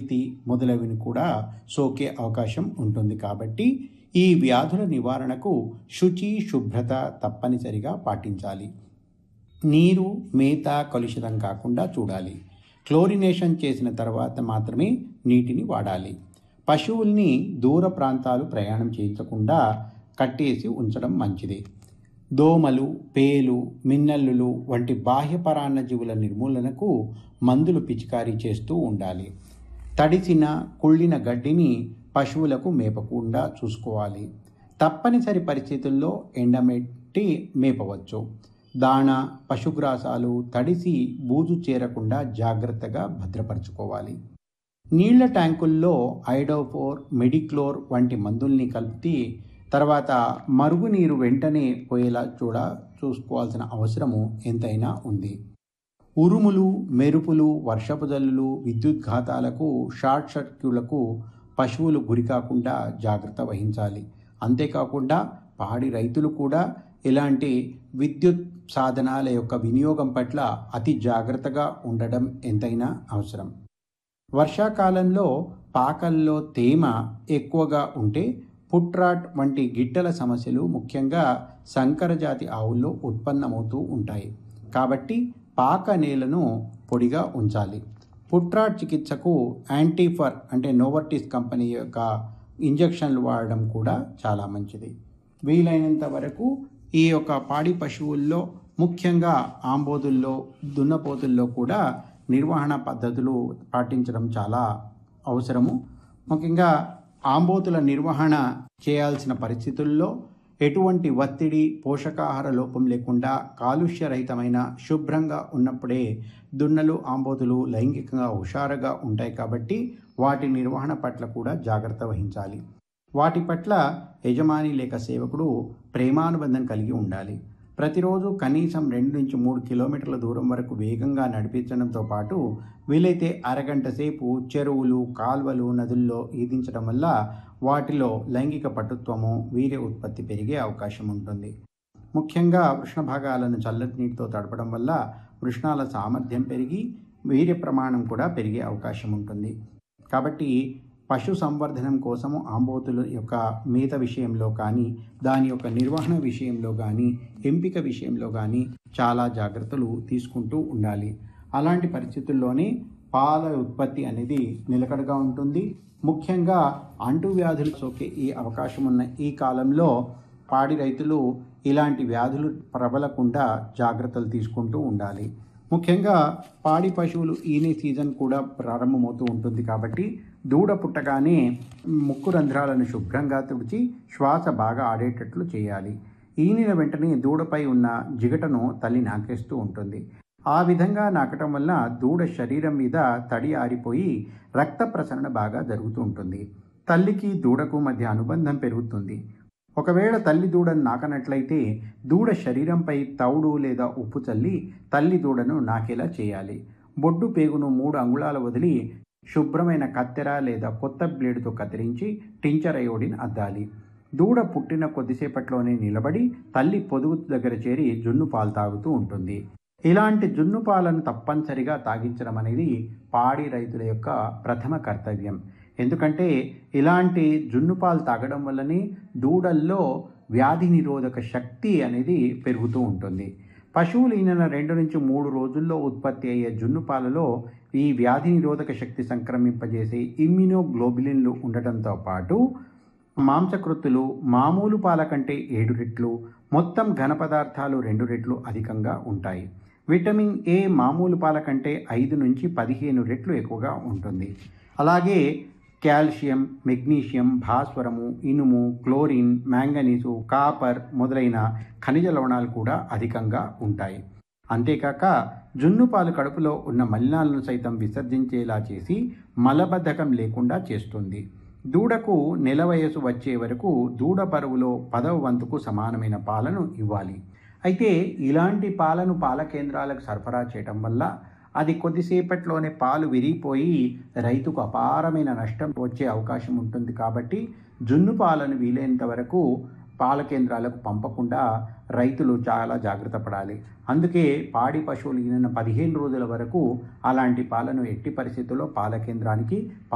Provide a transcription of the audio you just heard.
క్షితి మొదలైనవి కూడా సోకే అవకాశం ఉంటుంది కాబట్టి ఈ వ్యాధుల నివారణకు శుచి శుభ్రత తప్పనిసరిగా పాటించాలి నీరు మేత కలుషితం కాకుండా చూడాలి క్లోరినేషన్ చేసిన తర్వాత మాత్రమే నీటిని వాడాలి పశువుల్ని దూర ప్రాంతాలు ప్రయాణం చేయించకుండా కట్టేసి ఉంచడం మంచిది దోమలు పేలు మిన్నల్లులు వంటి బాహ్య పరాన్నజీవుల నిర్మూలనకు మందులు పిచికారీ చేస్తూ ఉండాలి తడిసిన కుళ్ళిన గడ్డిని పశువులకు మేపకుండా చూసుకోవాలి తప్పనిసరి పరిస్థితుల్లో ఎండమెట్టి మేపవచ్చు దాణ పశుగ్రాసాలు తడిసి బూజు చేరకుండా జాగ్రత్తగా భద్రపరచుకోవాలి నీళ్ల ట్యాంకుల్లో ఐడోఫోర్ మెడిక్లోర్ వంటి మందుల్ని కలిపి తర్వాత మరుగునీరు వెంటనే పోయేలా చూడ చూసుకోవాల్సిన అవసరము ఎంతైనా ఉంది ఉరుములు మెరుపులు వర్షపు జల్లులు విద్యుద్ఘాతాలకు షార్ట్ సర్క్యూలకు పశువులు గురికాకుండా జాగ్రత్త వహించాలి అంతేకాకుండా పాడి రైతులు కూడా ఇలాంటి విద్యుత్ సాధనాల యొక్క వినియోగం పట్ల అతి జాగ్రత్తగా ఉండడం ఎంతైనా అవసరం వర్షాకాలంలో పాకల్లో తేమ ఎక్కువగా ఉంటే పుట్రాట్ వంటి గిట్టల సమస్యలు ముఖ్యంగా సంకరజాతి ఆవుల్లో ఉత్పన్నమవుతూ ఉంటాయి కాబట్టి పాక నేలను పొడిగా ఉంచాలి పుట్రాట్ చికిత్సకు యాంటీఫర్ అంటే నోవర్టిస్ కంపెనీ యొక్క ఇంజెక్షన్లు వాడడం కూడా చాలా మంచిది వీలైనంత వరకు ఈ యొక్క పాడి పశువుల్లో ముఖ్యంగా ఆంబోతుల్లో దున్నపోతుల్లో కూడా నిర్వహణ పద్ధతులు పాటించడం చాలా అవసరము ముఖ్యంగా ఆంబోతుల నిర్వహణ చేయాల్సిన పరిస్థితుల్లో ఎటువంటి ఒత్తిడి పోషకాహార లోపం లేకుండా కాలుష్యరహితమైన శుభ్రంగా ఉన్నప్పుడే దున్నలు ఆంబోతులు లైంగికంగా హుషారుగా ఉంటాయి కాబట్టి వాటి నిర్వహణ పట్ల కూడా జాగ్రత్త వహించాలి వాటి పట్ల యజమాని లేక సేవకుడు ప్రేమానుబంధం కలిగి ఉండాలి ప్రతిరోజు కనీసం రెండు నుంచి మూడు కిలోమీటర్ల దూరం వరకు వేగంగా నడిపించడంతో పాటు వీలైతే అరగంట సేపు చెరువులు కాల్వలు నదుల్లో ఈదించడం వల్ల వాటిలో లైంగిక పటుత్వము వీర్య ఉత్పత్తి పెరిగే అవకాశం ఉంటుంది ముఖ్యంగా వృష్ణ భాగాలను చల్లటి నీటితో తడపడం వల్ల వృష్ణాల సామర్థ్యం పెరిగి వీర్య ప్రమాణం కూడా పెరిగే అవకాశం ఉంటుంది కాబట్టి పశు సంవర్ధనం కోసము ఆంబోతుల యొక్క మేత విషయంలో కానీ దాని యొక్క నిర్వహణ విషయంలో కానీ ఎంపిక విషయంలో కానీ చాలా జాగ్రత్తలు తీసుకుంటూ ఉండాలి అలాంటి పరిస్థితుల్లోనే పాల ఉత్పత్తి అనేది నిలకడగా ఉంటుంది ముఖ్యంగా అంటువ్యాధులు సోకే ఈ అవకాశం ఉన్న ఈ కాలంలో పాడి రైతులు ఇలాంటి వ్యాధులు ప్రబలకుండా జాగ్రత్తలు తీసుకుంటూ ఉండాలి ముఖ్యంగా పాడి పశువులు ఈనే సీజన్ కూడా ప్రారంభమవుతూ ఉంటుంది కాబట్టి దూడ పుట్టగానే ముక్కు రంధ్రాలను శుభ్రంగా తుడిచి శ్వాస బాగా ఆడేటట్లు చేయాలి ఈనిన వెంటనే దూడపై ఉన్న జిగటను తల్లి నాకేస్తూ ఉంటుంది ఆ విధంగా నాకటం వల్ల దూడ శరీరం మీద తడి ఆరిపోయి రక్త ప్రసరణ బాగా జరుగుతూ ఉంటుంది తల్లికి దూడకు మధ్య అనుబంధం పెరుగుతుంది ఒకవేళ తల్లి దూడను నాకనట్లయితే దూడ శరీరంపై తౌడు లేదా ఉప్పు చల్లి తల్లి దూడను నాకేలా చేయాలి బొడ్డు పేగును మూడు అంగుళాల వదిలి శుభ్రమైన కత్తెర లేదా కొత్త బ్లేడుతో కత్తిరించి టించర్ అయోడిన్ అద్దాలి దూడ పుట్టిన కొద్దిసేపట్లోనే నిలబడి తల్లి పొదుగు దగ్గర చేరి జున్ను పాలు తాగుతూ ఉంటుంది ఇలాంటి జున్ను పాలను తప్పనిసరిగా తాగించడం అనేది పాడి రైతుల యొక్క ప్రథమ కర్తవ్యం ఎందుకంటే ఇలాంటి జున్ను పాలు తాగడం వల్లనే దూడల్లో వ్యాధి నిరోధక శక్తి అనేది పెరుగుతూ ఉంటుంది పశువులు ఈయన రెండు నుంచి మూడు రోజుల్లో ఉత్పత్తి అయ్యే జున్ను పాలలో ఈ వ్యాధి నిరోధక శక్తి సంక్రమింపజేసే ఇమ్యునోగ్లోబులిన్లు ఉండటంతో పాటు మాంసకృత్తులు మామూలు పాల కంటే ఏడు రెట్లు మొత్తం ఘన పదార్థాలు రెండు రెట్లు అధికంగా ఉంటాయి విటమిన్ ఏ మామూలు పాల కంటే ఐదు నుంచి పదిహేను రెట్లు ఎక్కువగా ఉంటుంది అలాగే కాల్షియం మెగ్నీషియం భాస్వరము ఇనుము క్లోరిన్ మ్యాంగనీసు కాపర్ మొదలైన ఖనిజ లవణాలు కూడా అధికంగా ఉంటాయి అంతేకాక జున్ను పాలు కడుపులో ఉన్న మలినాలను సైతం విసర్జించేలా చేసి మలబద్ధకం లేకుండా చేస్తుంది దూడకు నెల వయసు వచ్చే వరకు దూడ బరువులో పదవ వంతుకు సమానమైన పాలను ఇవ్వాలి అయితే ఇలాంటి పాలను పాల కేంద్రాలకు సరఫరా చేయటం వల్ల అది కొద్దిసేపట్లోనే పాలు విరిగిపోయి రైతుకు అపారమైన నష్టం వచ్చే అవకాశం ఉంటుంది కాబట్టి జున్ను పాలను వీలైనంత వరకు పాల కేంద్రాలకు పంపకుండా రైతులు చాలా జాగ్రత్త పడాలి అందుకే పాడి పశువులు ఈయన పదిహేను రోజుల వరకు అలాంటి పాలను ఎట్టి పరిస్థితుల్లో పాల కేంద్రానికి